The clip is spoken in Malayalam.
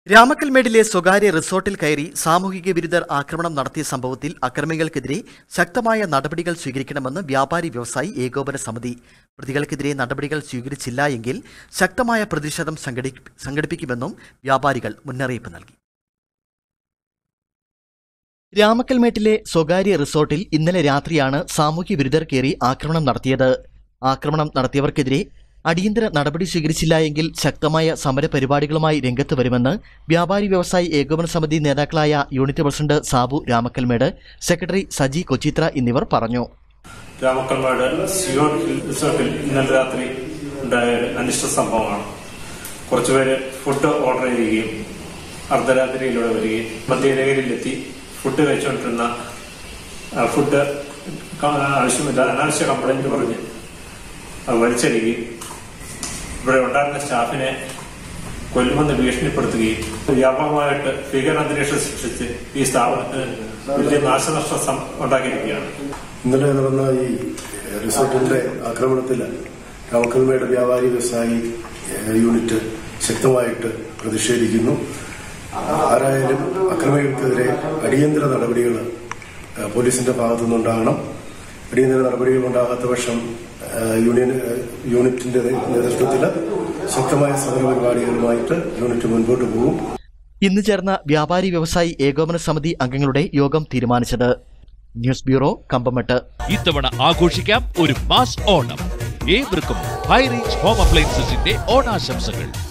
രാമക്കൽമേടിലെ സ്വകാര്യ റിസോർട്ടിൽ കയറി സാമൂഹിക വിരുദ്ധർ ആക്രമണം നടത്തിയ സംഭവത്തിൽ അക്രമികൾക്കെതിരെ ശക്തമായ നടപടികൾ സ്വീകരിക്കണമെന്ന് വ്യാപാരി വ്യവസായി ഏകോപന സമിതി പ്രതികൾക്കെതിരെ നടപടികൾ സ്വീകരിച്ചില്ല എങ്കിൽ ശക്തമായ പ്രതിഷേധം സംഘടി സംഘടിപ്പിക്കുമെന്നും വ്യാപാരികൾ മുന്നറിയിപ്പ് നൽകി രാമക്കൽമേട്ടിലെ സ്വകാര്യ റിസോർട്ടിൽ ഇന്നലെ രാത്രിയാണ് സാമൂഹ്യ വിരുദ്ധർ കയറി ആക്രമണം നടത്തിയത് ആക്രമണം നടത്തിയവർക്കെതിരെ അടിയന്തര നടപടി സ്വീകരിച്ചില്ല എങ്കിൽ ശക്തമായ സമരപരിപാടികളുമായി രംഗത്ത് വരുമെന്ന് വ്യാപാരി വ്യവസായി ഏകോപന സമിതി നേതാക്കളായ unit president Sabu Ramakkalmedu secretary Saji Kochithra എന്നിവർ പറഞ്ഞു രാമക്കൽമേട് സിയോൺ ഹിൽ റിസോർട്ടിൽ ഇന്നലെ രാത്രി ഉണ്ടായ ഒരു അനിഷ്ട സംഭവമാണ് കുറച്ചുപേര് ഫുഡ് ഓർഡർ ചെയ്യുകയും അർദ്ധരാത്രിയിലൂടെ വരികയും മധ്യനഗരിയിലെത്തി ഫുഡ് കഴിച്ചുകൊണ്ടിരുന്ന ആ, ഫുഡ് ക- ആവശ്യമില്ല അനാവശ്യ കംപ്ലൈന്റ് പറഞ്ഞ് അത് വലിച്ചെറിയുകയും ഇവിടെ ഉണ്ടായിരുന്ന സ്റ്റാഫിനെ കൊല്ലുമെന്ന് ഭീഷണിപ്പെടുത്തുകയും വ്യാപകമായിട്ട് ഭീകരാന്തരീക്ഷം സൃഷ്ടിച്ച് ഈ സ്ഥാപനത്തിന് വലിയ നാശനഷ്ടം സം- ഉണ്ടാക്കിയിരിക്കുകയാണ് ഇന്നലെ നടന്ന ഈ റിസോർട്ടിന്റെ ആക്രമണത്തിൽ രാമക്കൽമേട് വ്യാപാരി വ്യവസായി ഏഹ്, യൂണിറ്റ് ശക്തമായിട്ട് പ്രതിഷേധിക്കുന്നു ആരായാലും അക്രമികൾക്കെതിരെ അടിയന്തര നടപടികൾ ഏഹ്, പോലീസിന്റെ ഭാഗത്തുനിന്നുണ്ടാകണം അടിയന്തര നടപടികൾ ഉണ്ടാകാത്ത പക്ഷം ഏഹ്, യൂണിയൻ ഏഹ്, യൂണിറ്റിന്റെ നേതൃത്വത്തിൽ ശക്തമായ സമരപരിപാടികളുമായിട്ട് യൂണിറ്റ് മുൻപോട്ട് പോകും ഇന്ന് ചേർന്ന വ്യാപാരി വ്യവസായി ഏകോപന സമിതി അംഗങ്ങളുടെ യോഗം തീരുമാനിച്ചത് ന്യൂസ് ബ്യൂറോ കമ്പമെട്ട് ഇത്തവണ ആഘോഷിക്കാം ഒരു മാസ് ഓണം ഏവർക്കും ഹൈറേഞ്ച് ഹോം അപ്ലയൻസസിന്റെ ഓണാശംസകൾ